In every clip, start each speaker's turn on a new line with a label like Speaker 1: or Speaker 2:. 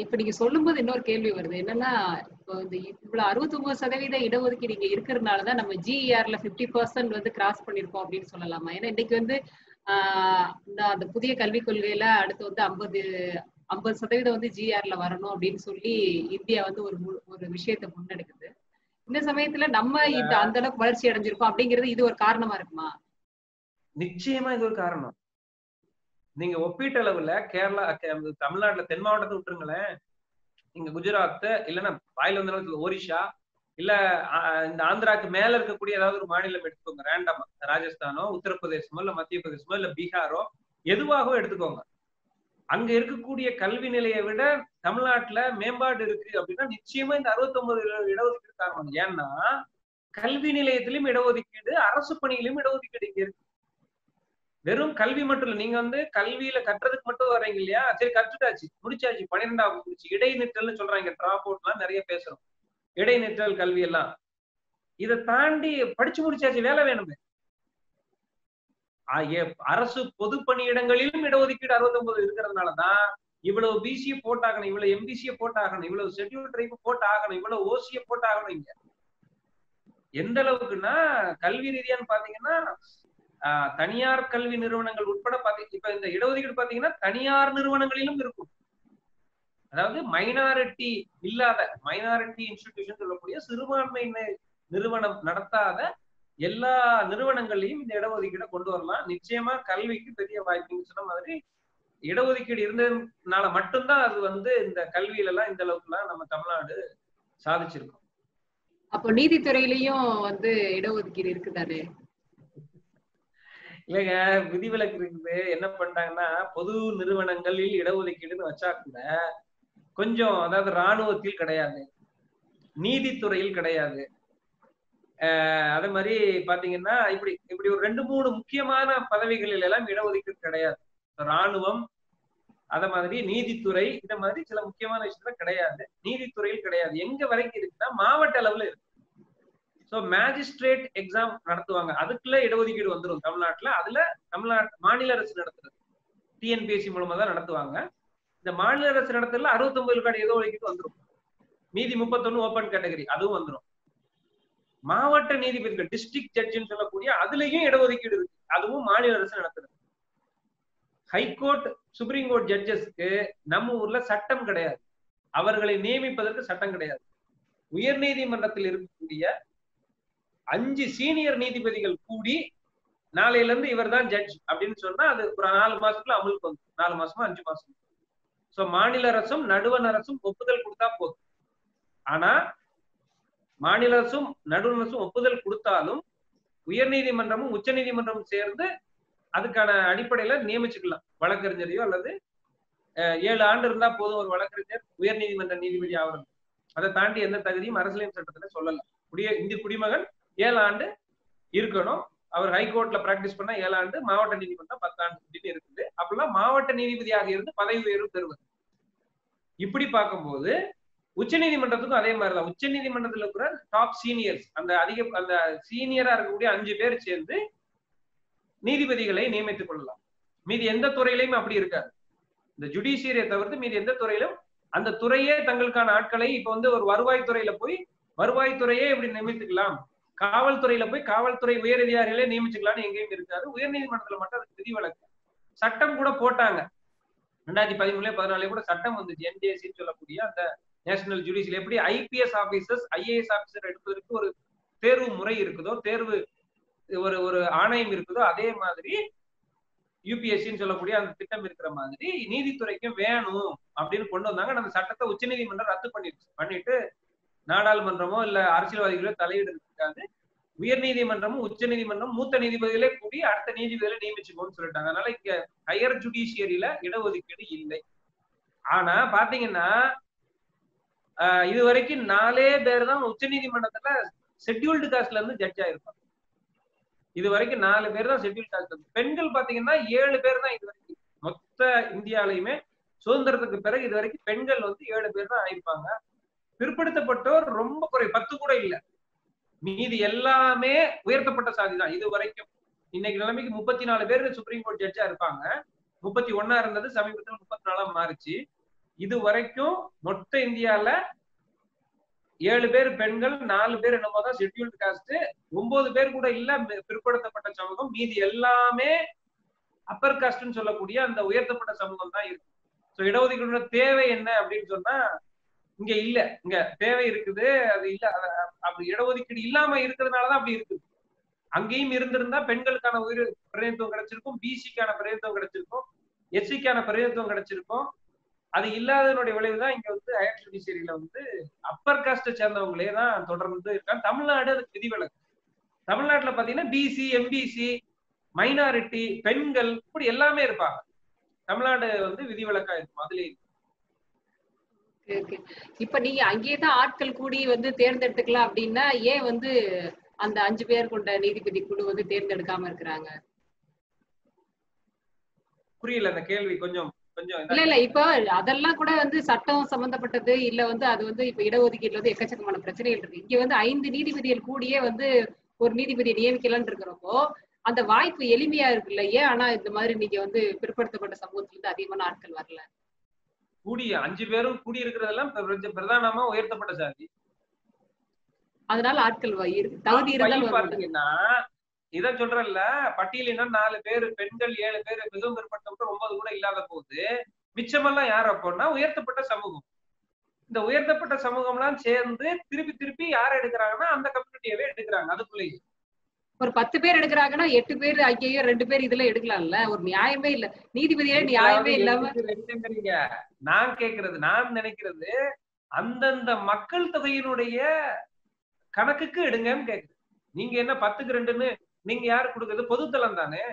Speaker 1: இப்ப நீங்க சொல்லும்போது இன்னொரு கேள்வி வருது என்னன்னா இப்போ இந்த இவ்வளவு அறுபத்தி ஒன்பது சதவீத இடஒதுக்கீடு இங்க இருக்கிறதுனாலதான் நம்ம ஜிஇஆர்ல பிப்டி பர்சன்ட் வந்து கிராஸ் பண்ணிருக்கோம் அப்படின்னு சொல்லலாமா ஏன்னா இன்னைக்கு வந்து ஆஹ் இந்த அந்த புதிய கல்விக் கொள்கையில அடுத்து வந்து ஐம்பது ஐம்பது சதவீதம் வந்து ஜிஆர்ல வரணும் அப்படின்னு சொல்லி இந்தியா வந்து ஒரு மு- ஒரு விஷயத்தை முன்னெடுக்குது இந்த சமயத்துல நம்ம இந்த அந்த அளவுக்கு வளர்ச்சி அடைஞ்சிருக்கோம் அப்படிங்கிறது இது ஒரு காரணமா இருக்குமா
Speaker 2: நிச்சயமா இது ஒரு காரணம் நீங்க ஒப்பீட்டளவுல கேரளா கே- தமிழ்நாட்டுல தென் மாவட்டத்தை விட்டுருங்களேன் இங்க குஜராத் இல்லைன்னா வாயில வந்த ஒரிஷா இல்ல ஆஹ், இந்த ஆந்திராக்கு மேல இருக்கக்கூடிய ஏதாவது ஒரு மாநிலம் எடுத்துக்கோங்க ரேண்டமா ராஜஸ்தானோ உத்தரப்பிரதேசமோ இல்ல மத்திய பிரதேசமோ இல்ல பீகாரோ எதுவாகவோ எடுத்துக்கோங்க அங்க இருக்கக்கூடிய கல்வி நிலையை விட தமிழ்நாட்டுல மேம்பாடு இருக்கு அப்படின்னா நிச்சயமா இந்த 69 இடஒதுக்கீடு காரணம் ஏன்னா கல்வி நிலையத்திலும் இடஒதுக்கீடு அரசு பணியிலும் இடஒதுக்கீடு இங்க இருக்கு வெறும் கல்வி மட்டும் இல்ல நீங்க வந்து கல்வியில கட்டுறதுக்கு மட்டும் வர்றீங்க இல்லையா சரி கற்றுட்டாச்சு முடிச்சாச்சு பன்னிரெண்டாவது முடிச்சு இடைநிற்றல்னு சொல்றாங்க டிராப் அவுட்லாம் நிறைய பேசுறோம் இடைநிற்றல் கல்வி எல்லாம் இதை தாண்டி படிச்சு முடிச்சாச்சு வேலை வேணுமே ஆ, ஏ- அரசு பொது பணியிடங்களிலும் இடஒதுக்கீடு 69 இருக்கிறதுனாலதான் இவ்வளவு பிசிய போட்டாகணும் இவ்வளவு எம்பிசிய போட்டாகணும் இவ்வளவு ஷெட்யூல் ட்ரைப் போட்டாகணும் இவ்வளவு ஓசிய போட்டாகணும் இங்க எந்த அளவுக்குன்னா கல்வி ரீதியான்னு பாத்தீங்கன்னா ஆஹ், தனியார் கல்வி நிறுவனங்கள் உட்பட பாத்தீங்க இப்ப இந்த இடஒதுக்கீடு பாத்தீங்கன்னா தனியார் நிறுவனங்களிலும் இருக்கும் அதாவது மைனாரிட்டி இல்லாத மைனாரிட்டி இன்ஸ்டிடியூஷன் சொல்லக்கூடிய சிறுபான்மை நி- நிறுவனம் நடத்தாத எல்லா நிறுவனங்கள்லயும் இந்த இடஒதுக்கீடை கொண்டு வரலாம் நிச்சயமா கல்விக்கு பெரிய வாய்ப்பு நீங்க சொன்ன மாதிரி இடஒதுக்கீடு இருந்ததுனால மட்டும்தான் அது வந்து இந்த கல்வியில எல்லாம் இந்த அளவுக்கு எல்லாம் நம்ம தமிழ்நாடு சாதிச்சிருக்கோம்
Speaker 1: அப்போ நீதித்துறையிலயும் வந்து இடஒதுக்கீடு இருக்குதானே
Speaker 2: இல்லைங்க விதிவிலக்கு இருக்குது என்ன பண்ணிட்டாங்கன்னா பொது நிறுவனங்களில் இடஒதுக்கீடுன்னு வச்சா கூட கொஞ்சம் அதாவது ராணுவத்தில் கிடையாது நீதித்துறையில் கிடையாது ஆஹ் அதே மாதிரி பாத்தீங்கன்னா இப்படி இப்படி ஒரு ரெண்டு மூணு முக்கியமான பதவிகளில் எல்லாம் இடஒதுக்கீடு கிடையாது ராணுவம் அத மாதிரி நீதித்துறை இந்த மாதிரி சில முக்கியமான விஷயத்துல கிடையாது நீதித்துறையில் கிடையாது எங்க வரைக்கும் இருக்குன்னா மாவட்ட அளவுல இருக்கு ஸோ மேஜிஸ்ட்ரேட் எக்ஸாம் நடத்துவாங்க அதுக்குள்ள இடஒதுக்கீடு வந்துடும் தமிழ்நாட்டுல அதுல தமிழ்நாட்டு மாநில அரசு நடத்துறது டிஎன்பிஎஸ்சி மூலமா தான் நடத்துவாங்க இந்த மாநில அரசு நடத்துறதுல அறுபத்தொன்பது விழுக்காடு இடஒதுக்கீடு வந்துடும் மீதி முப்பத்தொன்னு ஓப்பன் கேட்டகரி அதுவும் வந்துடும் மாவட்ட நீதிபதிகள் டிஸ்ட்ரிக்ட் ஜட்ஜின்னு சொல்லக்கூடிய அதுலயும் இடஒதுக்கீடு இருக்கு அதுவும் மாநில அரசு நடத்துறது ஹைகோர்ட் சுப்ரீம் கோர்ட் ஜட்ஜஸ்க்கு நம்ம ஊர்ல சட்டம் கிடையாது அவர்களை நியமிப்பதற்கு சட்டம் கிடையாது உயர் நீதிமன்றத்தில் இருக்கக்கூடிய அஞ்சு சீனியர் நீதிபதிகள் கூடி நாளையில இருந்து இவர் தான் ஜட்ஜ் அப்படின்னு சொன்னா அது ஒரு நாலு மாசத்துல அமலுக்கு வந்து நாலு மாசமா அஞ்சு மாசம் சோ மாநில அரசும் நடுவண் அரசும் ஒப்புதல் கொடுத்தா போதும் ஆனா மாநில அரசும் நடுவண் அரசும் ஒப்புதல் கொடுத்தாலும் உயர் நீதிமன்றமும் உச்ச நீதிமன்றமும் சேர்ந்து அதுக்கான அடிப்படையில நியமிச்சுக்கலாம் வழக்கறிஞரையோ அல்லது அஹ், ஏழு ஆண்டு இருந்தா போதும் ஒரு வழக்கறிஞர் உயர் நீதிமன்ற நீதிபதி ஆகிறது அதை தாண்டி எந்த தகுதியும் அரசியலமைப்பு சட்டத்துல சொல்லல குடிய இந்திய குடிமகன் ஏழு ஆண்டு இருக்கணும் அவர் ஹைகோர்ட்ல பிராக்டிஸ் பண்ணா ஏழு ஆண்டு மாவட்ட நீதிமன்றம் பத்தாண்டு அப்படின்னு இருக்குது அப்பெல்லாம் மாவட்ட நீதிபதியாக இருந்து பதவி உயர்வு பெறுவது இப்படி பார்க்கும்போது உச்ச நீதிமன்றத்துக்கும் அதே மாதிரிதான் உச்ச நீதிமன்றத்துல இருக்கிற டாப் சீனியர்ஸ் அந்த அதிக அந்த சீனியரா இருக்கக்கூடிய அஞ்சு பேர் சேர்ந்து நீதிபதிகளை நியமித்துக் கொள்ளலாம் மீதி எந்த துறையிலையும் அப்படி இருக்காது இந்த ஜுடிஷியரியை தவிர்த்து மீதி எந்த துறையிலும் அந்த துறையே தங்களுக்கான ஆட்களை இப்ப வந்து ஒரு வருவாய்த்துறையில போய் வருவாய்த்துறையே இப்படி நியமித்துக்கலாம் காவல்துறையில போய் காவல்துறை உயர் அதிகாரிகளே நியமிச்சுக்கலாம்னு எங்கேயும் இருக்காது உயர்நீதிமன்றத்துல மட்டும் அதுக்கு விதிவிலக்கு சட்டம் கூட போட்டாங்க ரெண்டாயிரத்தி பதிமூணுல பதினாலே கூட சட்டம் வந்துச்சு என்ஜேசின்னு சொல்லக்கூடிய அந்த நேஷனல் ஜுடிஷியல் எப்படி ஐபிஎஸ் ஆபீசர்ஸ் ஐஏஎஸ் ஆபீசர் எடுப்பதற்கு ஒரு தேர்வு முறை இருக்குதோ தேர்வு ஒரு ஒரு ஆணையம் இருக்குதோ அதே மாதிரி யூபிஎஸ்சின்னு சொல்லக்கூடிய அந்த திட்டம் இருக்கிற மாதிரி நீதித்துறைக்கும் வேணும் அப்படின்னு கொண்டு வந்தாங்க அந்த சட்டத்தை உச்சநீதிமன்றம் ரத்து பண்ணிடுச்சு பண்ணிட்டு நாடாளுமன்றமோ இல்ல அரசியல்வாதிகளோ தலையீடு இருக்காது உயர் நீதிமன்றமும் உச்ச நீதிமன்றம் மூத்த நீதிபதிகளே கூடி அடுத்த நீதிபதிகளை நியமிச்சுக்கோன்னு சொல்லிட்டாங்க அதனால இங்க ஹையர் ஜுடிஷியரியில இடஒதுக்கீடு இல்லை ஆனா பாத்தீங்கன்னா ஆஹ் இது வரைக்கும் நாலே பேர் தான் உச்ச நீதிமன்றத்துல ஷெட்யூல்டு காஸ்ட்ல இருந்து ஜட்ஜ் ஆயிருப்பாங்க இது வரைக்கும் நாலு பேர் தான் ஷெட்யூல் காஸ்ட் பெண்கள் பாத்தீங்கன்னா ஏழு பேர் தான் இது வரைக்கும் மொத்த இந்தியாலயுமே சுதந்திரத்துக்கு பிறகு இது வரைக்கும் பெண்கள் வந்து ஏழு பேர் தான் ஆயிருப்பாங்க பிற்படுத்தப்பட்டோர் ரொம்ப குறை பத்து கூட இல்ல மீதி எல்லாமே உயர்த்தப்பட்ட சாதி தான் இது வரைக்கும் இன்னைக்கு நிலைமைக்கு முப்பத்தி நாலு பேர் சுப்ரீம் கோர்ட் ஜட்ஜா இருப்பாங்க முப்பத்தி ஒன்னா இருந்தது சமீபத்தில் முப்பத்தி நாலாம் மாறிச்சு இது வரைக்கும் மொத்த இந்தியால ஏழு பேர் பெண்கள் நாலு பேர் என்னமோ தான் ஷெட்யூல்டு காஸ்ட் ஒன்பது பேர் கூட இல்ல மி- பிற்படுத்தப்பட்ட சமூகம் மீதி எல்லாமே அப்பர் காஸ்ட்னு சொல்லக்கூடிய அந்த உயர்த்தப்பட்ட சமூகம் தான் இருக்கு ஸோ இடஒதுக்கீடு தேவை என்ன அப்படின்னு சொன்னா இங்க இல்ல இங்க தேவை இருக்குது அது இல்ல அத- அப்படி இடஒதுக்கீடு இல்லாம இருக்கிறதுனாலதான் அப்படி இருக்குது அங்கேயும் இருந்திருந்தா பெண்களுக்கான உயிர் பிரதிநிதித்துவம் கிடைச்சிருக்கும் பிசிக்கான பிரதிநிதித்துவம் கிடைச்சிருக்கும் எஸ்சிக்கான பிரதிநிதித்துவம் கிடைச்சிருக்கும் அது இல்லாததனுடைய விளைவுதான் இங்க வந்து ஹையர் ஜுடிஷியரியில வந்து அப்பர் காஸ்ட சேர்ந்தவங்களே தான் தொடர்ந்து இருக்காங்க தமிழ்நாடு அதுக்கு விதிவிலக்கு தமிழ்நாட்டுல பாத்தீங்கன்னா பிசி எம்பிசி மைனாரிட்டி பெண்கள் இப்படி எல்லாமே இருப்பாங்க தமிழ்நாடு வந்து விதிவிலக்கா இருக்கும் அதுலயே
Speaker 1: Okay, okay. இப்ப நீங்க அங்கேயே தான் ஆட்கள் கூடி வந்து தேர்ந்தெடுத்துக்கலாம் அப்படின்னா ஏன் வந்து அந்த அஞ்சு பேர் கொண்ட நீதிபதி குழு வந்து தேர்ந்தெடுக்காம இருக்கிறாங்க
Speaker 2: புரியல அந்த கேள்வி கொஞ்சம் கொஞ்சம் இதா-
Speaker 1: இல்ல இல்ல இப்ப அதெல்லாம் கூட வந்து சட்டம் சம்பந்தப்பட்டது இல்ல வந்து அது வந்து இப்ப இடஒதுக்கீடுல வந்து எக்கச்சக்கமான பிரச்சனைகள் இருக்கு இங்க வந்து ஐந்து நீதிபதிகள் கூடியே வந்து ஒரு நீதிபதியை நியமிக்கலாம்னு இருக்கிறப்போ அந்த வாய்ப்பு எளிமையா இருக்குல்ல ஏன் ஆனா இந்த மாதிரி நீங்க வந்து பிற்படுத்தப்பட்ட சமூகத்துல இருந்து அதிகமான ஆட்கள் வரல
Speaker 2: கூடிய அஞ்சு பேரும் கூடி இருக்கிறதெல்லாம் பிர- பிரதானமா உயர்த்தப்பட்ட சாதி
Speaker 1: அதனால ஆட்கள் வ- இரு- தகுதி இருந்தால்
Speaker 2: பையன்
Speaker 1: வருவாங்க
Speaker 2: பாத்தீங்கன்னா இதான் சொல்றேன்ல பட்டியலினா நாலு பேர் பெண்கள் ஏழு பேர் மிகவும் பிற்படுத்தப்பட்ட ஒன்பது கூட இல்லாத போது மிச்சமெல்லாம் யார் அப்போன்னா உயர்த்தப்பட்ட சமூகம் இந்த உயர்த்தப்பட்ட சமூகம்லாம் சேர்ந்து திருப்பி திருப்பி யார் எடுக்கிறாங்கன்னா அந்த கம்யூனிட்டியவே எடுக்கிறாங்க அதுக்குள்ளேயே
Speaker 1: ஒரு பத்து பேர் எடுக்கிறாங்கன்னா எட்டு பேர் ஐயோ ரெண்டு பேர் இதுல எடுக்கலாம்ல ஒரு நியாயமே இல்ல நீதிபதியே நியாயமே இல்லாம
Speaker 2: எதுக்கு ரெண்டுங்கிறீங்க? நான் கேக்குறது நான் நினைக்கிறது அந்தந்த மக்கள் தொகையினுடைய கணக்குக்கு எடுங்கன்னு கேக்குது நீங்க என்ன பத்துக்கு ரெண்டுன்னு நீங்க யாரு கொடுக்கறது பொதுத்தளம் தானே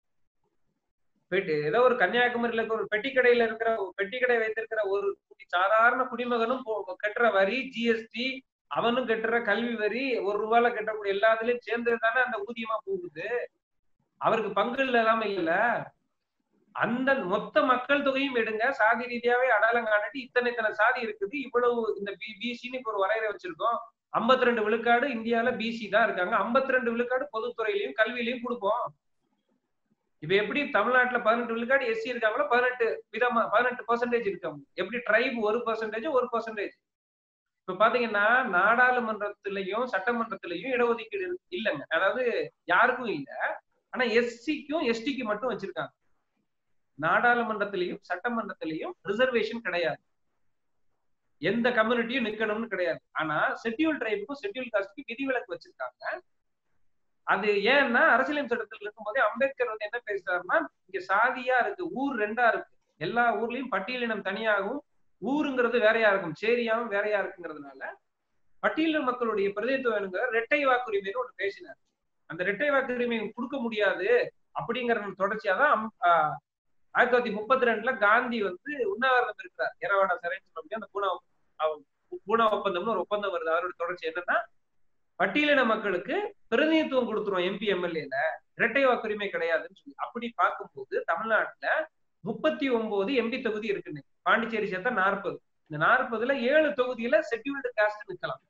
Speaker 2: பெட்டி ஏதோ ஒரு கன்னியாகுமரியில இருக்க ஒரு பெட்டி கடையில இருக்கிற பெட்டி கடை வைத்திருக்கிற ஒரு குடி- சாதாரண குடிமகனும் போ- கட்டுற வரி ஜிஎஸ்டி அவனும் கட்டுற கல்வி வரி ஒரு ரூபால கட்டக்கூடிய எல்லாத்துலயும் சேர்ந்தது தானே அந்த ஊதியமா போகுது அவருக்கு பங்கு இல்லாம இல்ல அந்த மொத்த மக்கள் தொகையும் எடுங்க சாதி ரீதியாவே அடையாளம் காணட்டி இத்தனை இத்தனை சாதி இருக்குது இவ்வளவு இந்த பிசின்னு இப்ப ஒரு வரையறை வச்சிருக்கோம் 52 ரெண்டு விழுக்காடு இந்தியால பிசி தான் இருக்காங்க 52 ரெண்டு விழுக்காடு பொதுத்துறையிலையும் கல்வியிலையும் கொடுப்போம் இப்ப எப்படி தமிழ்நாட்டுல பதினெட்டு விழுக்காடு எஸ்சி இருக்காங்களோ பதினெட்டு விதமா பதினெட்டு பர்சன்டேஜ் இருக்காங்க எப்படி ட்ரைப் ஒரு பர்சன்டேஜ் ஒரு பர்சன்டேஜ் இப்ப பாத்தீங்கன்னா நாடாளுமன்றத்திலையும் சட்டமன்றத்திலையும் இடஒதுக்கீடு இல்லைங்க அதாவது யாருக்கும் இல்ல ஆனா எஸ்சிக்கும் எஸ்டிக்கு மட்டும் வச்சிருக்காங்க நாடாளுமன்றத்திலையும் சட்டமன்றத்திலையும் ரிசர்வேஷன் கிடையாது எந்த கம்யூனிட்டியும் நிக்கணும்னு கிடையாது ஆனா ஷெட்யூல் ட்ரைபுக்கும் ஷெட்யூல் காஸ்டுக்கும் விதிவிலக்கு வச்சிருக்காங்க அது ஏன்னா அரசியலமைப்பு சட்டத்தில் இருக்கும்போதே அம்பேத்கர் வந்து என்ன பேசுறாருன்னா இங்க சாதியா இருக்கு ஊர் ரெண்டா இருக்கு எல்லா ஊர்லயும் பட்டியலினம் தனியாகவும் ஊருங்கிறது வேறையா இருக்கும் சேரியாவும் வேறையா இருக்குங்கிறதுனால பட்டியலின மக்களுடைய பிரதிநிதித்துவம் வேணுங்கிற இரட்டை வாக்குரிமைன்னு ஒண்ணு பேசினார் அந்த இரட்டை வாக்குரிமை கொடுக்க முடியாது அப்படிங்கிற தொடர்ச்சியா தான் அம்- ஆஹ் ஆயிரத்தி தொள்ளாயிரத்தி முப்பத்தி ரெண்டுல காந்தி வந்து உண்ணாவிரதம் இருக்கிறார் எரவாடா சிறைன்னு சொல்லக்கூடிய அந்த பூனா அவ- பூனா ஒப்பந்தம்னு ஒரு ஒப்பந்தம் வருது அவரோட தொடர்ச்சி என்னன்னா பட்டியலின மக்களுக்கு பிரதிநிதித்துவம் கொடுத்துருவோம் எம்பி எம்எல்ஏல இரட்டை வாக்குரிமை கிடையாதுன்னு சொல்லி அப்படி பார்க்கும்போது தமிழ்நாட்டுல முப்பத்தி ஒன்பது எம்பி தொகுதி இருக்குன்னு பாண்டிச்சேரி சேர்த்தா நாற்பது இந்த நாற்பதுல ஏழு தொகுதியில ஷெட்யூல்டு காஸ்ட் நிக்கலாம்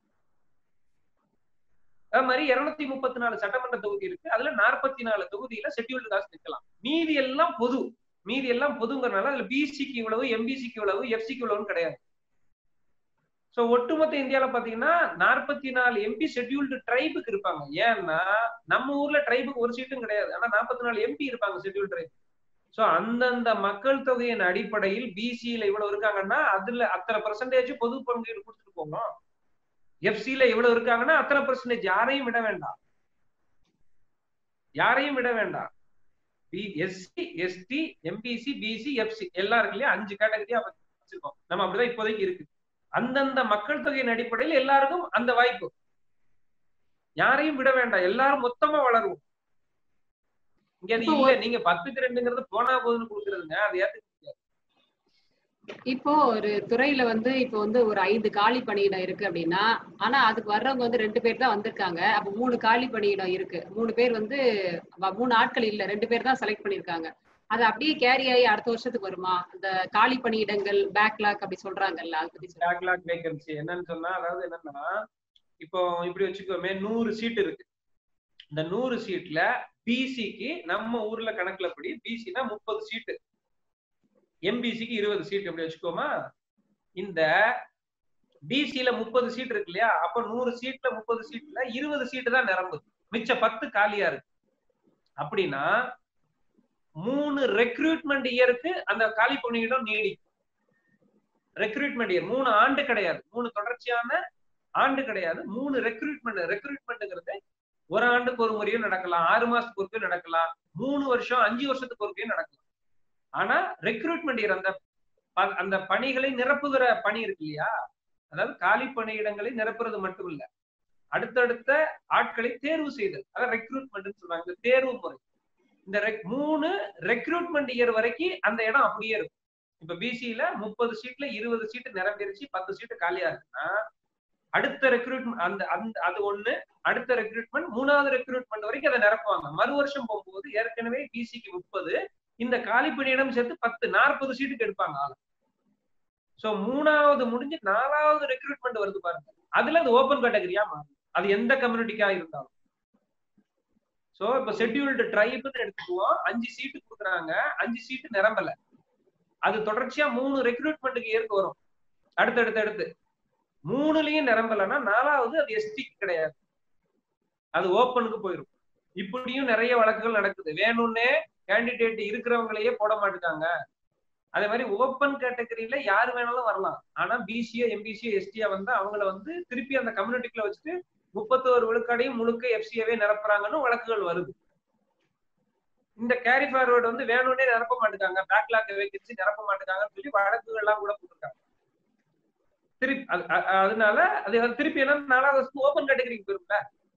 Speaker 2: அது மாதிரி இருநூத்தி முப்பத்தி நாலு சட்டமன்ற தொகுதி இருக்கு அதுல நாற்பத்தி நாலு தொகுதியில ஷெட்யூல்டு காஸ்ட் நிக்கலாம் மீதி எல்லாம் பொது மீதி எல்லாம் பொதுங்கிறனால அதுல பிசிக்கு இவ்வளவு எம்பிசிக்கு இவ்வளவு எஃப்சிக்கு இவ்வளவுன்னு கிடையாது சோ ஒட்டுமொத்த இந்தியால பாத்தீங்கன்னா நாற்பத்தி நாலு எம்பி ஷெட்யூல்டு ட்ரைபுக்கு இருப்பாங்க ஏன்னா நம்ம ஊர்ல ட்ரைபுக்கு ஒரு சீட்டும் கிடையாது ஆனா நாற்பத்தி நாலு எம்பி இருப்பாங்க ஷெட்யூல் ட்ரைப் சோ அந்தந்த மக்கள் தொகையின் அடிப்படையில் பிசியில இவ்வளவு இருக்காங்கன்னா அதுல அத்தனை பெர்சன்டேஜ் பொது பங்கீடு கொடுத்துட்டு போகணும் எஃப்சில இவ்வளவு இருக்காங்கன்னா அத்தனை பெர்சன்டேஜ் யாரையும் விட வேண்டாம் யாரையும் விட வேண்டாம் SC ST MBC BC FC எல்லாம் இருக்கு இல்லையா அஞ்சு கேட்டகரியா வச்சிருக்கோம் நம்ம அப்படிதான் இப்போதைக்கு இருக்கு அந்தந்த மக்கள் தொகையின் அடிப்படையில் எல்லாருக்கும் அந்த வாய்ப்பு யாரையும் விட வேண்டாம் எல்லாரும் மொத்தமா வளருவோம் இங்க அது
Speaker 1: இப்போ
Speaker 2: இல்ல நீங்க பத்துக்கு ரெண்டுங்கிறது போனா போதுன்னு கொடுக்குறதுங்க அது ஏத்துக்க முடியாது
Speaker 1: இப்போ ஒரு துறையில வந்து இப்போ வந்து ஒரு ஐந்து காலி பணியிடம் இருக்கு அப்படின்னா ஆனா அதுக்கு வர்றவங்க வந்து ரெண்டு பேர் தான் வந்திருக்காங்க அப்ப மூணு காலி பணியிடம் இருக்கு மூணு பேர் வந்து வ- மூணு ஆட்கள் இல்ல ரெண்டு பேர் தான் செலக்ட் பண்ணிருக்காங்க அது அப்படியே கேரி ஆகி அடுத்த வருஷத்துக்கு வருமா அந்த காலி பணியிடங்கள் பேக்லாக் அப்படி சொல்றாங்கல்ல அதை பத்தி சொல்லுங்க.
Speaker 2: பேக்லாக் வேகன்சி என்னன்னு சொன்னா அதாவது என்னன்னா இப்போ இப்படி வச்சுக்கோமே நூறு சீட் இருக்கு இந்த நூறு சீட்ல பிசிக்கு நம்ம ஊர்ல கணக்குல படி பிசினா முப்பது சீட்டு எம்பிசிக்கு இருபது சீட் எப்படி வச்சுக்கோமா இந்த பிசில முப்பது சீட் இருக்கு இல்லையா அப்ப நூறு சீட்ல முப்பது சீட்ல இருபது சீட்டு தான் நிரம்புது மிச்ச பத்து காலியா இருக்கு அப்படின்னா மூணு ரெக்ரூட்மெண்ட் இயருக்கு அந்த காலி பணியிடம் நீடிக்கும் ரெக்ரூட்மெண்ட் இயர் மூணு ஆண்டு கிடையாது மூணு தொடர்ச்சியான ஆண்டு கிடையாது மூணு ரெக்ரூட்மெண்ட் ரெக்ரூட்மெண்ட்ங்கிறது ஒரு ஆண்டுக்கு ஒரு முறையும் நடக்கலாம் ஆறு மாசத்துக்கு ஒருக்கையும் நடக்கலாம் மூணு வருஷம் அஞ்சு வருஷத்துக்கு ஒருக்கையும் நடக்கலாம் ஆனா ரெக்ரூட்மெண்ட் இயர் அந்த ப- அந்த பணிகளை நிரப்புகிற பணி இருக்கு இல்லையா அதாவது காலி பணியிடங்களை நிரப்புறது மட்டும் இல்ல அடுத்தடுத்த ஆட்களை தேர்வு செய்தல் அதான் ரெக்ரூட்மெண்ட் சொல்றாங்க இந்த தேர்வு முறை இந்த rec- மூணு ரெக்ரூட்மெண்ட் இயர் வரைக்கும் அந்த இடம் அப்படியே இருக்கும் இப்ப பிசியில முப்பது சீட்ல இருபது சீட்டு நிரம்பிருச்சு பத்து சீட்டு காலியா இருக்குன்னா அடுத்த ரெக்ரூட்மெண்ட் அந்த அந்த அது ஒண்ணு அடுத்த ரெக்ரூட்மெண்ட் மூணாவது ரெக்ரூட்மெண்ட் வரைக்கும் அதை நிரப்புவாங்க மறு வருஷம் போகும்போது ஏற்கனவே பிசிக்கு முப்பது இந்த காலி பணியிடம் சேர்த்து பத்து நாற்பது சீட்டுக்கு எடுப்பாங்க ஆளு சோ மூணாவது முடிஞ்சு நாலாவது ரெக்ரூட்மெண்ட் வருது பாருங்க அதுல அது ஓபன் கேட்டகரியா மாறும் அது எந்த கம்யூனிட்டிக்கா இருந்தாலும் சோ இப்ப ஷெட்யூல்டு ட்ரைப்னு எடுத்துக்குவோம் அஞ்சு சீட்டு கொடுக்குறாங்க அஞ்சு சீட்டு நிரம்பல அது தொடர்ச்சியா மூணு ரெக்ரூட்மெண்ட்டுக்கு ஏற்க வரும் அடுத்தடுத்து அடுத்து மூணுலயும் நிரம்பலன்னா நாலாவது அது எஸ்டி கிடையாது அது ஓப்பனுக்கு போயிடும் இப்படியும் நிறைய வழக்குகள் நடக்குது வேணும்னே கேண்டிடேட் இருக்கிறவங்களையே போட மாட்டாங்க அதே மாதிரி ஓப்பன் கேட்டகரியில யார் வேணாலும் வரலாம் ஆனா பிசிஏ எம்பிசிஏ எஸ்டியா வந்து அவங்கள வந்து திருப்பி அந்த கம்யூனிட்டிக்குள்ள வச்சுட்டு முப்பத்தோரு விழுக்காடையும் முழுக்க எஃப்சிஏவே நிரப்புறாங்கன்னு வழக்குகள் வருது இந்த கேரி ஃபார்வர்டு வந்து வேணும்னே நிரப்ப மாட்டாங்க பேக்லாக் வேகன்சி நிரப்ப மாட்டாங்கன்னு சொல்லி வழக்குகள் எல்லாம் கூட போட்டிருக்காங்க திருப்பி அது- அ- அ- அதனால அது வந்து திருப்பி என்ன நாலாவது வருஷம் ஓப்பன் கேட்டகரிக்கு போயிரும்ல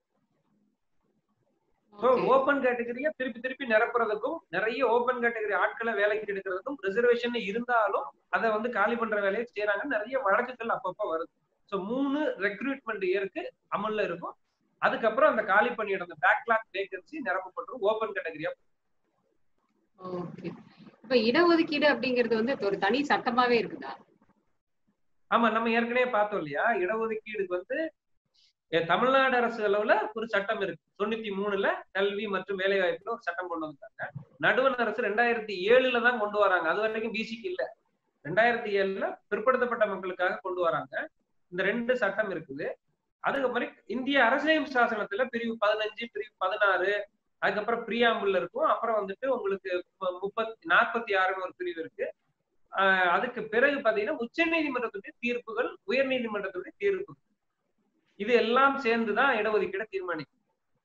Speaker 1: Okay.
Speaker 2: ஓப்பன் கேட்டகரியா திருப்பி திருப்பி நிரப்புறதுக்கும் நிறைய ஓப்பன் கேட்டகரி ஆட்களை வேலைக்கு எடுக்கிறதுக்கும் ரிசர்வேஷன் இருந்தாலும் அதை வந்து காலி பண்ற வேலையை செய்யறாங்க நிறைய வழக்குகள் அப்பப்ப வருது சோ மூணு ரெக்ரூட்மெண்ட் இயருக்கு அமல்ல இருக்கும் அதுக்கப்புறம் அந்த காலி பணியிடம் அந்த பேக்லாக் வேகன்சி நிரப்பப்பட்டுரும் ஓப்பன் கேட்டகரியா
Speaker 1: ஓகே இப்ப இடஒதுக்கீடு அப்படிங்கிறது வந்து ஒரு தனி சட்டமாவே இருக்குதா
Speaker 2: ஆமா நம்ம ஏற்கனவே பார்த்தோம் இல்லையா இடஒதுக்கீடுக்கு வந்து அஹ், தமிழ்நாடு அரசு அளவுல ஒரு சட்டம் இருக்கு தொண்ணூத்தி மூணுல கல்வி மற்றும் வேலை வாய்ப்புல ஒரு சட்டம் கொண்டு வந்தாங்க நடுவண் அரசு ரெண்டாயிரத்தி ஏழுல தான் கொண்டு வராங்க அது வரைக்கும் பிசிக்கு இல்ல ரெண்டாயிரத்தி ஏழுல பிற்படுத்தப்பட்ட மக்களுக்காக கொண்டு வராங்க இந்த ரெண்டு சட்டம் இருக்குது அதுக்கப்புறம் இந்திய அரசியல் சாசனத்துல பிரிவு பதினஞ்சு பிரிவு பதினாறு அதுக்கப்புறம் பிரியாம்புல் இருக்கும் அப்புறம் வந்துட்டு உங்களுக்கு மு- முப்பத்தி நாற்பத்தி ஆறுன்னு ஒரு பிரிவு இருக்கு ஆஹ் அதுக்கு பிறகு பாத்தீங்கன்னா உச்ச நீதிமன்றத்துடைய தீர்ப்புகள் உயர் நீதிமன்றத்துடைய தீர்ப்பு இது எல்லாம் சேர்ந்துதான் இடஒதுக்கீடு தீர்மானிக்கும்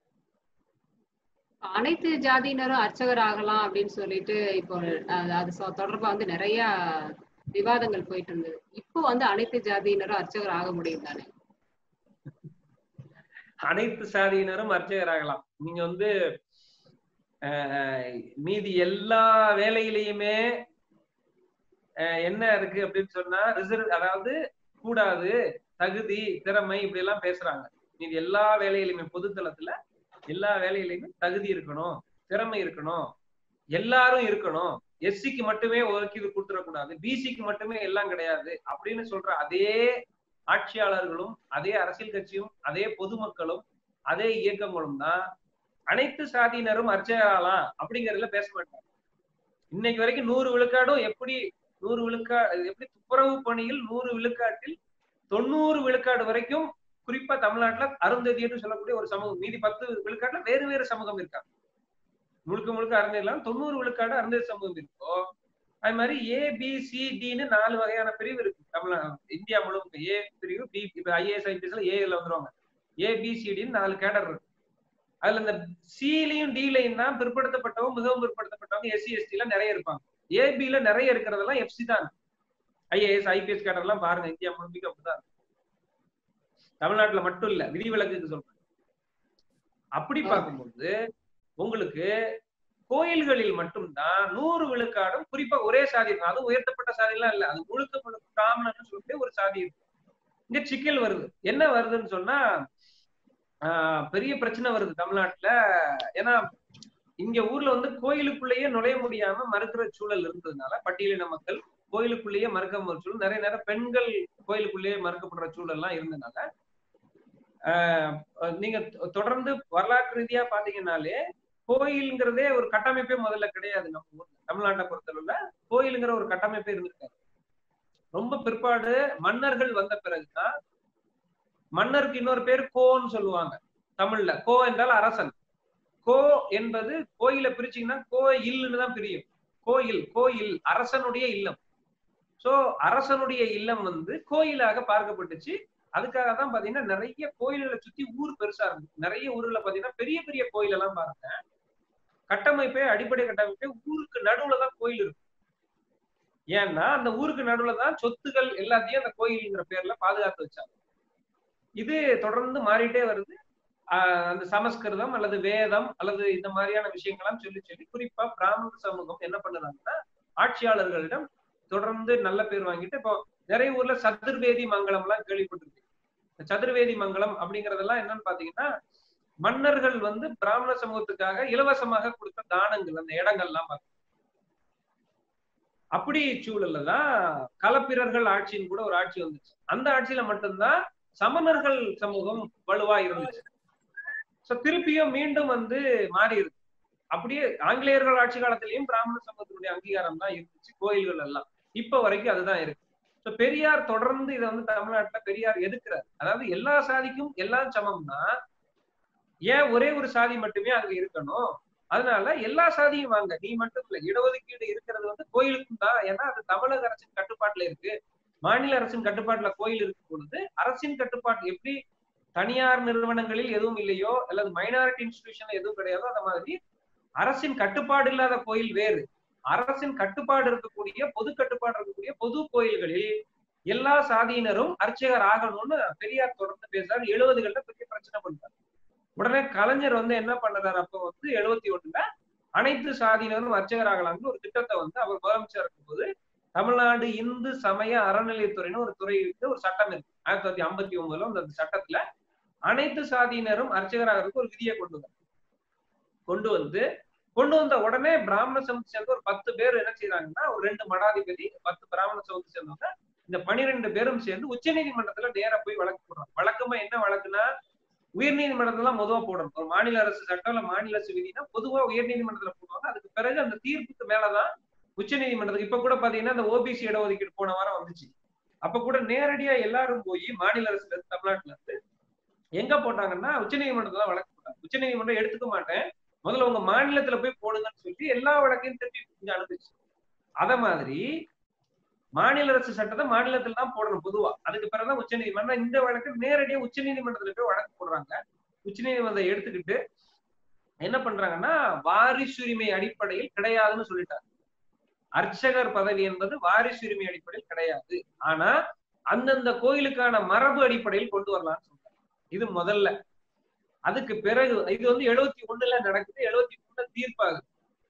Speaker 1: அனைத்து ஜாதியினரும் அர்ச்சகர் ஆகலாம் அப்படின்னு சொல்லிட்டு இப்போ அது அது சொ- தொடர்பா வந்து நிறைய விவாதங்கள் போயிட்டு இருந்தது இப்போ வந்து அனைத்து ஜாதியினரும் அர்ச்சகர் ஆக முடியும் தானே
Speaker 2: அனைத்து சாதியினரும் அர்ச்சகராகலாம் நீங்க வந்து ஆஹ், மீதி எல்லா வேலையிலையுமே ஆஹ், என்ன இருக்கு அப்படின்னு சொன்னா ரிசர்வ் அதாவது கூடாது தகுதி திறமை இப்படி எல்லாம் பேசுறாங்க மீதி எல்லா வேலையிலுமே பொதுத்தளத்துல எல்லா வேலையிலுமே தகுதி இருக்கணும் திறமை இருக்கணும் எல்லாரும் இருக்கணும் எஸ்சிக்கு மட்டுமே ஒதுக்கீடு கொடுத்துடக்கூடாது பிசிக்கு மட்டுமே எல்லாம் கிடையாது அப்படின்னு சொல்ற அதே ஆட்சியாளர்களும் அதே அரசியல் கட்சியும் அதே பொதுமக்களும் அதே இயக்கங்களும் தான் அனைத்து சாதியினரும் அர்ச்சகராகலாம் அப்படிங்கறதுல பேச மாட்டாங்க இன்னைக்கு வரைக்கும் நூறு விழுக்காடும் எப்படி நூறு விழுக்கா எப்படி துப்புரவு பணியில் நூறு விழுக்காட்டில் தொண்ணூறு விழுக்காடு வரைக்கும் குறிப்பா தமிழ்நாட்டுல அருந்ததியன்னு சொல்லக்கூடிய ஒரு சமூகம் மீதி பத்து விழுக்காட்டுல வேறு வேறு சமூகம் இருக்காங்க முழுக்க முழுக்க அருந்ததியெல்லாம் தொண்ணூறு விழுக்காடு அருந்ததி சமூகம் இருக்கோ அது மாதிரி ஏ பி சி டின்னு நாலு வகையான பிரிவு இருக்கு தமிழ்நா இந்தியா முழுக்க ஏ பிரிவு பி இப்ப ஐஏஎஸ் ஐபிஎஸ்ல ஏல வந்துருவாங்க ஏ பி சி டின்னு நாலு கேடர் இருக்கு அதுல இந்த சிலையும் டிலையும் தான் பிற்படுத்தப்பட்டவங்க மிகவும் பிற்படுத்தப்பட்டவங்க எஸ்சி எஸ்டி எல்லாம் நிறைய இருப்பாங்க ஏபில நிறைய இருக்கிறதெல்லாம் எஃப்சி தான் ஐஏஎஸ் ஐபிஎஸ் கேடர் எல்லாம் பாருங்க இந்தியா முழுக்க அப்படிதான் இருக்கு. தமிழ்நாட்டுல மட்டும் இல்ல விதிவிலக்குக்கு சொல்றேன் அப்படி பார்க்கும்போது உங்களுக்கு கோயில்களில் மட்டும்தான் நூறு விழுக்காடும் குறிப்பா ஒரே சாதி இருக்கும் அதுவும் உயர்த்தப்பட்ட சாதி எல்லாம் இல்ல அது முழுக்க முழுக்க பிராமணன் சொல்லிட்டு ஒரு சாதி இருக்கு இங்க சிக்கல் வருது என்ன வருதுன்னு சொன்னா ஆஹ் பெரிய பிரச்சனை வருது தமிழ்நாட்டுல ஏன்னா இங்க ஊர்ல வந்து கோயிலுக்குள்ளேயே நுழைய முடியாம மறுக்கிற சூழல் இருந்ததுனால பட்டியலின மக்கள் கோயிலுக்குள்ளேயே மறுக்க ஒரு சூழல் நிறைய நேரம் பெண்கள் கோயிலுக்குள்ளேயே மறுக்கப்படுற சூழல் எல்லாம் இருந்ததுனால ஆஹ் நீங்க தொ- தொடர்ந்து வரலாற்று ரீதியா பாத்தீங்கன்னாலே கோயிலுங்கிறதே ஒரு கட்டமைப்பே முதல்ல கிடையாது நம்ம ஊர்ல தமிழ்நாட்டை பொறுத்தளவுல கோயிலுங்கிற ஒரு கட்டமைப்பே இருந்திருக்காரு ரொம்ப பிற்பாடு மன்னர்கள் வந்த பிறகுதான் மன்னருக்கு இன்னொரு பேர் கோன்னு சொல்லுவாங்க தமிழ்ல கோ என்றால் அரசன் கோ என்பது கோயில பிரிச்சீங்கன்னா கோ இல்லுன்னு தான் பிரியும் கோயில் கோயில் அரசனுடைய இல்லம் சோ அரசனுடைய இல்லம் வந்து கோயிலாக பார்க்கப்பட்டுச்சு அதுக்காக தான் பாத்தீங்கன்னா நிறைய கோயில்களை சுத்தி ஊர் பெருசா இருந்துச்சு நிறைய ஊர்ல பாத்தீங்கன்னா பெரிய பெரிய கோயில் எல்லாம் பாருங்க கட்டமைப்பே அடிப்படை கட்டமைப்பே ஊருக்கு நடுவுல தான் கோயில் இருக்கும் ஏன்னா அந்த ஊருக்கு நடுவுல தான் சொத்துகள் எல்லாத்தையும் அந்த கோயில்ங்கிற பேர்ல பாதுகாத்து வச்சாங்க இது தொடர்ந்து மாறிட்டே வருது ஆஹ் அந்த சமஸ்கிருதம் அல்லது வேதம் அல்லது இந்த மாதிரியான விஷயங்கள்லாம் சொல்லி சொல்லி குறிப்பா பிராமண சமூகம் என்ன பண்ணுறாங்கன்னா ஆட்சியாளர்களிடம் தொடர்ந்து நல்ல பேர் வாங்கிட்டு இப்போ நிறைய ஊர்ல சதுர்வேதி மங்கலம் எல்லாம் கேள்விப்பட்டிருக்கு இந்த சதுர்வேதி மங்கலம் அப்படிங்கறதெல்லாம் என்னன்னு பாத்தீங்கன்னா மன்னர்கள் வந்து பிராமண சமூகத்துக்காக இலவசமாக கொடுத்த தானங்கள் அந்த இடங்கள்லாம் பார்த்தோம் அப்படி சூழல்ல தான் களப்பிரர்கள் ஆட்சின்னு கூட ஒரு ஆட்சி வந்துச்சு அந்த ஆட்சியில மட்டும்தான் சமணர்கள் சமூகம் வலுவா இருந்துச்சு சோ திருப்பியும் மீண்டும் வந்து மாறி இருக்கு அப்படியே ஆங்கிலேயர்கள் ஆட்சி காலத்திலயும் பிராமண சமூகத்தினுடைய அங்கீகாரம் தான் இருந்துச்சு கோயில்கள் எல்லாம் இப்ப வரைக்கும் அதுதான் இருக்கு சோ பெரியார் தொடர்ந்து இதை வந்து தமிழ்நாட்டுல பெரியார் எதுக்குறாரு அதாவது எல்லா சாதிக்கும் எல்லாம் சமம்னா ஏன் ஒரே ஒரு சாதி மட்டுமே அங்க இருக்கணும் அதனால எல்லா சாதியும் வாங்க நீ மட்டும் இல்ல இடஒதுக்கீடு இருக்கிறது வந்து கோயிலுக்கும் தான் ஏன்னா அது தமிழக அரசின் கட்டுப்பாட்டுல இருக்கு மாநில அரசின் கட்டுப்பாட்டுல கோயில் இருக்கும் பொழுது அரசின் கட்டுப்பாட்டு எப்படி தனியார் நிறுவனங்களில் எதுவும் இல்லையோ அல்லது மைனாரிட்டி இன்ஸ்டிடியூஷன் எதுவும் கிடையாதோ அந்த மாதிரி அரசின் கட்டுப்பாடு இல்லாத கோயில் வேறு அரசின் கட்டுப்பாடு இருக்கக்கூடிய பொது கட்டுப்பாடு இருக்கக்கூடிய பொது கோயில்களில் எல்லா சாதியினரும் அர்ச்சகர் ஆகணும்னு பெரியார் தொடர்ந்து பேசுறாரு எழுபதுகள்ல பெரிய பிரச்சனை பண்றாரு உடனே கலைஞர் வந்து என்ன பண்ணுறாரு அப்ப வந்து எழுபத்தி ஒண்ணுல அனைத்து சாதியினரும் அர்ச்சகர் ஆகலாம்னு ஒரு திட்டத்தை வந்து அவர் முதலமைச்சர் இருக்கும்போது தமிழ்நாடு இந்து சமய அறநிலையத்துறைன்னு ஒரு துறை இருக்கு ஒரு சட்டம் இருக்கு ஆயிரத்தி தொள்ளாயிரத்தி ஐம்பத்தி ஒன்பதுல அந்த சட்டத்துல அனைத்து சாதியினரும் அர்ச்சகராகிறதுக்கு ஒரு விதியை கொண்டு வந்தார் கொண்டு வந்து கொண்டு வந்த உடனே பிராமண சமூகத்தை சேர்ந்த ஒரு பத்து பேர் என்ன செய்யறாங்கன்னா ஒரு ரெண்டு மடாதிபதி பத்து பிராமண சமூகத்தை சேர்ந்தவங்க இந்த பனிரெண்டு பேரும் சேர்ந்து உச்ச நீதிமன்றத்துல நேரா போய் வழக்கு போடுறாங்க வழக்கமா என்ன வழக்குனா உயர் நீதிமன்றத்துல முதவா போடணும் ஒரு மாநில அரசு சட்டம் இல்ல மாநில அரசு விதினா பொதுவா உயர் நீதிமன்றத்துல போடுவாங்க அதுக்கு பிறகு அந்த தீர்ப்புக்கு மேலதான் உச்ச நீதிமன்றத்துக்கு இப்ப கூட பாத்தீங்கன்னா அந்த ஓபிசி இடஒதுக்கீடு போன வாரம் வந்துச்சு அப்ப கூட நேரடியா எல்லாரும் போய் மாநில அரசுல இருந்து தமிழ்நாட்டுல இருந்து எங்க போட்டாங்கன்னா உச்ச நீதிமன்றத்துல வழக்கு போட்டாங்க உச்ச நீதிமன்றம் எடுத்துக்க மாட்டேன் முதல்ல உங்க மாநிலத்துல போய் போடுங்கன்னு சொல்லி எல்லா வழக்கையும் திருப்பி கொஞ்சம் அனுப்பிச்சு அத மாதிரி மாநில அரசு சட்டத்தை மாநிலத்துல தான் போடணும் பொதுவா அதுக்கு பிறகுதான் உச்ச நீதிமன்றம் இந்த வழக்கு நேரடியா உச்ச நீதிமன்றத்துல போய் வழக்கு போடுறாங்க உச்ச நீதிமன்றம் எடுத்துக்கிட்டு என்ன பண்றாங்கன்னா வாரிசுரிமை அடிப்படையில் கிடையாதுன்னு சொல்லிட்டாங்க அர்ச்சகர் பதவி என்பது வாரிசுரிமை அடிப்படையில் கிடையாது ஆனா அந்தந்த கோயிலுக்கான மரபு அடிப்படையில் கொண்டு வரலாம்னு சொல்றாங்க இது முதல்ல அதுக்கு பிறகு இது வந்து எழுபத்தி ஒண்ணுல நடக்குது எழுபத்தி மூணுல தீர்ப்பாகுது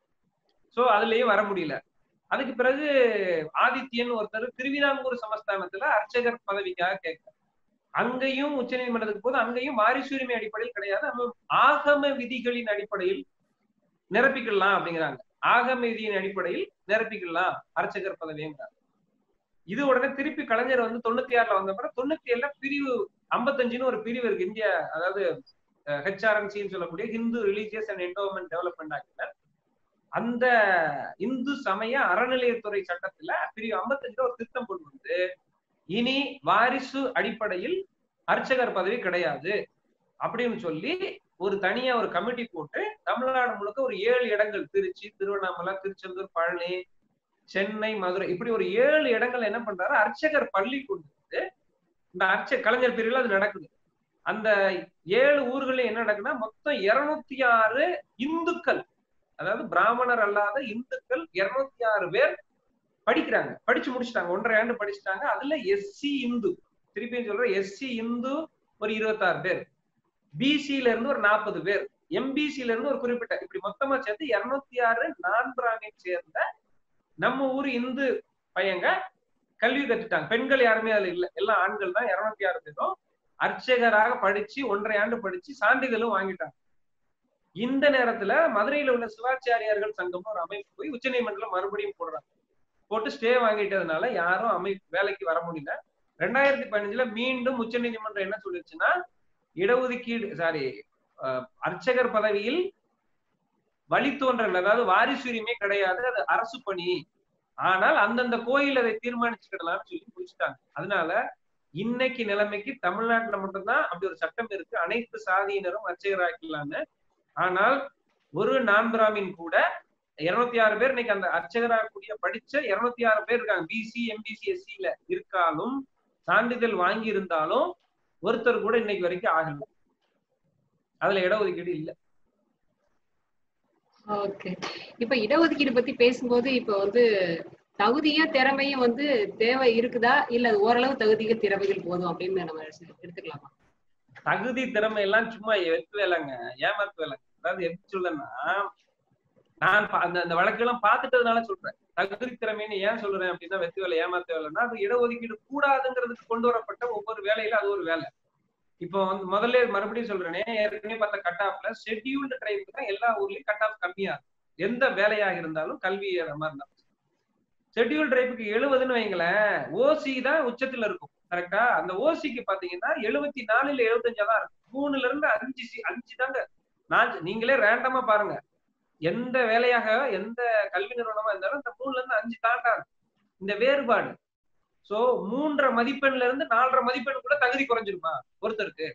Speaker 2: சோ அதுலயும் வர முடியல அதுக்கு பிறகு ஆதித்யன் ஒருத்தர் திருவிதாங்கூர் சமஸ்தானத்துல அர்ச்சகர் பதவிக்காக கேட்கிறார் அங்கேயும் உச்ச நீதிமன்றத்துக்கு போது அங்கேயும் வாரிசுரிமை அடிப்படையில் கிடையாது நம்ம ஆகம விதிகளின் அடிப்படையில் நிரப்பிக்கலாம் அப்படிங்கிறாங்க ஆகம விதியின் அடிப்படையில் நிரப்பிக்கலாம் அர்ச்சகர் பதவிங்கிறாங்க இது உடனே திருப்பி கலைஞர் வந்து தொண்ணூத்தி ஆறுல வந்த பிறகு தொண்ணூத்தி ஏழுல பிரிவு ஐம்பத்தஞ்சுன்னு ஒரு பிரிவு இருக்கு இந்திய அதாவது ஹெச்ஆர்என்சின்னு சொல்லக்கூடிய Hindu religious and endowment development ஆக்ட்ல அந்த இந்து சமய அறநிலையத்துறை சட்டத்துல பிரிவு ஐம்பத்தஞ்சுல ஒரு திருத்தம் கொண்டு வந்து இனி வாரிசு அடிப்படையில் அர்ச்சகர் பதவி கிடையாது அப்படின்னு சொல்லி ஒரு தனியா ஒரு கமிட்டி போட்டு தமிழ்நாடு முழுக்க ஒரு ஏழு இடங்கள் திருச்சி திருவண்ணாமலை திருச்செந்தூர் பழனி சென்னை மதுரை இப்படி ஒரு ஏழு இடங்கள் என்ன பண்றாரு அர்ச்சகர் பள்ளி கொண்டு வந்து இந்த அர்ச்ச கலைஞர் பிரிவுல அது நடக்குது அந்த ஏழு ஊர்கள்ல என்ன நடக்குன்னா மொத்தம் இருநூத்தி ஆறு இந்துக்கள் அதாவது பிராமணர் அல்லாத இந்துக்கள் இருநூத்தி ஆறு பேர் படிக்கிறாங்க படிச்சு முடிச்சிட்டாங்க ஒன்றரை ஆண்டு படிச்சுட்டாங்க அதுல எஸ்சி இந்து திருப்பியும் சொல்றேன் எஸ்சி இந்து ஒரு இருபத்தாறு பேர் பிசில இருந்து ஒரு நாற்பது பேர் எம்பிசில இருந்து ஒரு குறிப்பிட்ட இப்படி மொத்தமா சேர்த்து இருநூத்தி ஆறு நான் பிராமின் சேர்ந்த நம்ம ஊர் இந்து பையங்க கல்வி கத்துட்டாங்க பெண்கள் யாருமே அதுல இல்ல எல்லாம் ஆண்கள் தான் இருநூத்தி ஆறு பேரும் அர்ச்சகராக படிச்சு ஒன்றரை ஆண்டு படிச்சு சான்றிதழும் வாங்கிட்டாங்க இந்த நேரத்துல மதுரையில உள்ள சிவாச்சாரியார்கள் சங்கம் ஒரு அமைப்பு போய் உச்ச நீதிமன்றத்துல மறுபடியும் போடுறாங்க போட்டு ஸ்டே வாங்கிட்டதுனால யாரும் அமைப்பு வேலைக்கு வர முடியல ரெண்டாயிரத்தி பதினஞ்சுல மீண்டும் உச்ச நீதிமன்றம் என்ன சொல்லிருச்சுன்னா இடஒதுக்கீடு சாரி அர்ச்சகர் பதவியில் வழித்தோன்றல் அதாவது வாரிசுரிமை கிடையாது அது அரசு பணி ஆனால் அந்தந்த கோயில் அதை தீர்மானிச்சுக்கிடலாம்னு சொல்லி முடிச்சுட்டாங்க அதனால இன்னைக்கு நிலைமைக்கு தமிழ்நாட்டுல மட்டும்தான் அப்படி ஒரு சட்டம் இருக்கு அனைத்து சாதியினரும் அர்ச்சகராக்கலாம்னு ஆனால் ஒரு நான் பிராமின் கூட இருநூத்தி ஆறு பேர் இன்னைக்கு அந்த அர்ச்சகராகக்கூடிய படிச்ச இருநூத்தி ஆறு பேர் இருக்காங்க பிசி எம்பிசி எஸ்சியில இருக்காலும் சான்றிதழ் வாங்கி இருந்தாலும் ஒருத்தர் கூட இன்னைக்கு வரைக்கும் ஆகல அதுல இடஒதுக்கீடு இல்ல
Speaker 1: ஓகே இப்ப இடஒதுக்கீடு பத்தி பேசும்போது இப்ப வந்து தகுதியும் திறமையும் வந்து தேவை இருக்குதா இல்ல அது ஓரளவு தகுதியும் திறமைகள் போதும் அப்படின்னு நம்ம எடுத்துக்கலாமா
Speaker 2: தகுதி திறமை எல்லாம் சும்மா வெத்து வேலைங்க ஏமாத்து வேலைங்க அதாவது எப்படி சொல்லனா நான் பா- அந்த அந்த வழக்கெல்லாம் பார்த்துட்டதுனால சொல்றேன் தகுதி திறமைன்னு ஏன் சொல்றேன் அப்படின்னா வெத்து வேலை ஏமாத்து வேலைன்னா அது இடஒதுக்கீடு கூடாதுங்கிறதுக்கு கொண்டு வரப்பட்ட ஒவ்வொரு வேலையில அது ஒரு வேலை இப்போ வந்து முதல்ல மறுபடியும் சொல்றேனே ஏற்கனவே பார்த்த கட் ஆஃப்ல ஷெட்யூல்டு ட்ரைப் தான் எல்லா ஊர்லயும் கட் ஆஃப் கம்மியா இருக்கும் எந்த வேலையாக இருந்தாலும் கல்வி மாதிரி இருந்தாலும் ஷெட்யூல் ட்ரைப்புக்கு எழுபதுன்னு வைங்களேன் ஓசி தான் உச்சத்துல இருக்கும் கரெக்டா அந்த ஓசிக்கு பாத்தீங்கன்னா எழுபத்தி நாலுல எழுபத்தஞ்சா தான் இருக்கும் மூணுல இருந்து அஞ்சு சி- அஞ்சு தாங்க நான் நீங்களே ரேண்டமா பாருங்க எந்த வேலையாக எந்த கல்வி நிறுவனமா இருந்தாலும் இந்த மூணுல இருந்து அஞ்சு தாண்டாது இந்த வேறுபாடு சோ மூன்றரை மதிப்பெண்ல இருந்து நாலரை மதிப்பெண் கூட தகுதி குறைஞ்சிருமா ஒருத்தருக்கு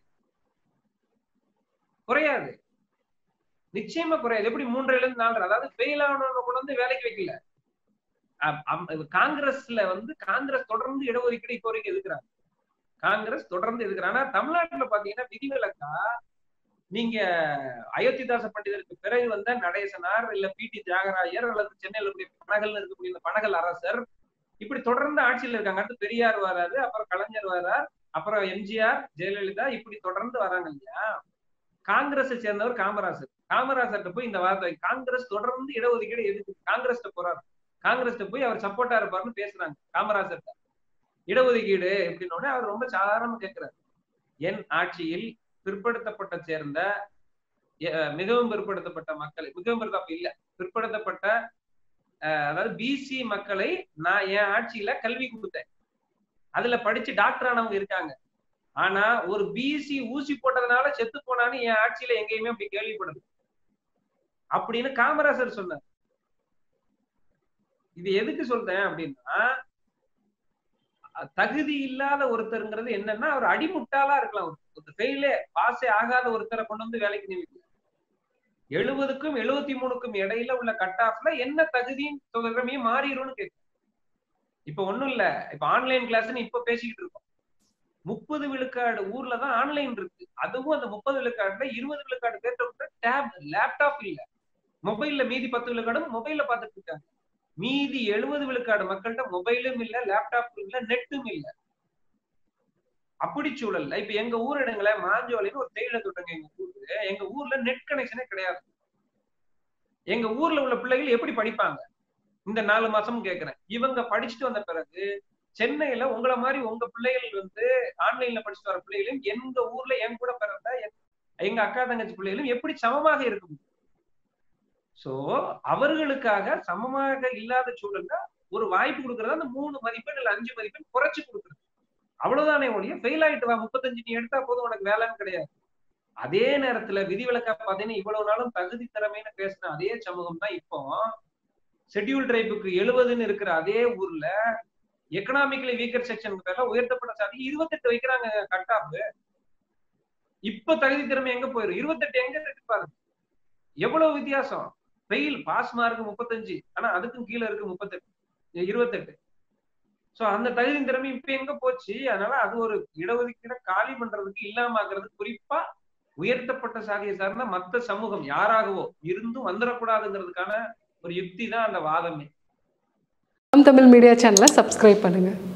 Speaker 2: குறையாது நிச்சயமா குறையாது எப்படி மூன்றரைல இருந்து நாலரை அதாவது ஃபெயில் ஆனவங்க கூட வந்து வேலைக்கு வைக்கல அப்- அம்- இது காங்கிரஸ்ல வந்து காங்கிரஸ் தொடர்ந்து இடஒதுக்கீடு இப்போ வரைக்கும் எதுக்குறாங்க காங்கிரஸ் தொடர்ந்து எதுக்குறாங்க ஆனா தமிழ்நாட்டுல பாத்தீங்கன்னா விதிவிலக்கா நீங்க அயோத்திதாச பண்டிதருக்கு பிறகு வந்த நடேசனார் இல்ல பி டி தியாகராயர் அல்லது சென்னையில இருக்கக்கூடிய பனகல் இருக்கக்கூடிய இந்த பனகல் அரசர் இப்படி தொடர்ந்து ஆட்சியில் இருக்காங்க அடுத்து பெரியார் வராரு அப்புறம் கலைஞர் வரார் அப்புறம் எம்ஜிஆர் ஜெயலலிதா இப்படி தொடர்ந்து வராங்க இல்லையா காங்கிரஸை சேர்ந்தவர் காமராசர் காமராசர்கிட்ட போய் இந்த வார்த்தை காங்கிரஸ் தொடர்ந்து இடஒதுக்கீடு எதுக்கு காங்கிரஸ்ட போறாரு காங்கிரஸ்ட போய் அவர் சப்போர்ட்டா இருப்பாருன்னு பேசுறாங்க காமராசர்கிட்ட இடஒதுக்கீடு எப்படின்னு உடனே அவர் ரொம்ப சாதாரணமா கேட்கிறாரு என் ஆட்சியில் பிற்படுத்தப்பட்ட சேர்ந்த அஹ், மிகவும் பிற்படுத்தப்பட்ட மக்களை மிகவும் பிற்படுத்த இல்ல பிற்படுத்தப்பட்ட அஹ், அதாவது பிசி மக்களை நான் என் ஆட்சியில கல்வி கொடுத்தேன் அதுல படிச்சு டாக்டர் ஆனவங்க இருக்காங்க ஆனா ஒரு பிசி ஊசி போட்டதுனால செத்து போனான்னு என் ஆட்சியில எங்கேயுமே அப்படி கேள்விப்படுது அப்படின்னு காமராசர் சொன்னார் இது எதுக்கு சொல்றேன் அப்படின்னா அஹ், தகுதி இல்லாத ஒருத்தருங்கிறது என்னன்னா அவர் அடிமுட்டாளா இருக்கலாம் ஒரு ஃபெயிலே பாஸே ஆகாத ஒருத்தரை கொண்டு வந்து வேலைக்கு நியமிக்கலாம் எழுபதுக்கும் எழுபத்தி மூணுக்கும் இடையில உள்ள கட் ஆஃப்ல என்ன தகுதியும் திறமையும் மாறிடும்னு கேட்கும் இப்ப ஒண்ணும் இல்ல இப்ப ஆன்லைன் கிளாஸ்னு இப்ப பேசிக்கிட்டு இருக்கோம் முப்பது விழுக்காடு ஊர்ல தான் ஆன்லைன் இருக்கு அதுவும் அந்த முப்பது விழுக்காடுல இருபது விழுக்காடு பேர்ட்ட டேப் லேப்டாப் இல்ல மொபைல்ல மீதி பத்து விழுக்காடும் மொபைல்ல பார்த்துட்டு இருக்காங்க மீதி எழுபது விழுக்காடு மக்கள்கிட்ட மொபைலும் இல்ல லேப்டாப்பும் இல்ல நெட்டும் இல்ல அப்படி சூழல்ல இப்ப எங்க ஊர் இடங்கள மாஞ்சோலைன்னு ஒரு தேயிலை தோட்டங்க எங்க ஊரு எங்க ஊர்ல நெட் கனெக்ஷனே கிடையாது எங்க ஊர்ல உள்ள பிள்ளைகள் எப்படி படிப்பாங்க இந்த நாலு மாசம் கேக்குறேன் இவங்க படிச்சுட்டு வந்த பிறகு சென்னையில உங்களை மாதிரி உங்க பிள்ளைகள் வந்து ஆன்லைன்ல படிச்சுட்டு வர பிள்ளைகளும் எங்க ஊர்ல என் கூட பிறந்த என்- எங்க அக்கா தங்கச்சி பிள்ளைகளும் எப்படி சமமாக இருக்க முடியும் சோ அவர்களுக்காக சமமாக இல்லாத சூழல்ல ஒரு வாய்ப்பு கொடுக்கறது அந்த மூணு மதிப்பெண் இல்ல அஞ்சு மதிப்பெண் குறைச்சு கொடுக்குறது அவ்வளவுதானே ஒழிய ஃபெயில் ஆயிட்டு வா முப்பத்தஞ்சு நீ எடுத்தா போதும் உனக்கு வேலைன்னு கிடையாது அதே நேரத்துல விதிவிலக்கா பாத்தீங்கன்னா இவ்வளவு நாளும் தகுதி திறமைன்னு பேசின அதே சமூகம் தான் இப்போ ஷெட்யூல் ட்ரைபுக்கு எழுபதுன்னு இருக்கிற அதே ஊர்ல எக்கனாமிக்கலி வீக்கர் செக்ஷன் பேர்ல உயர்த்தப்பட்ட சாதி இருபத்தெட்டு வைக்கிறாங்க கட் ஆஃப் இப்ப தகுதி திறமை எங்க போயிரும் இருபத்தெட்டு எங்க இருக்கு பாருங்க எவ்வளவு வித்தியாசம் ஃபெயில் பாஸ் மார்க் முப்பத்தஞ்சு ஆனா அதுக்கும் கீழே இருக்கு முப்பத்தெட்டு இருபத்தெட்டு சோ அந்த தகுதி திறமை இப்ப எங்க போச்சு அதனால அது ஒரு இடஒதுக்கீட காலி பண்றதுக்கு இல்லாம ஆக்குறது குறிப்பா உயர்த்தப்பட்ட சாதியை சார்ந்த மத்த சமூகம் யாராகவோ இருந்தும் வந்துடக்கூடாதுங்கிறதுக்கான ஒரு யுக்தி தான் அந்த வாதமே
Speaker 3: தமிழ் மீடியா சேனலை சப்ஸ்கிரைப் பண்ணுங்கள்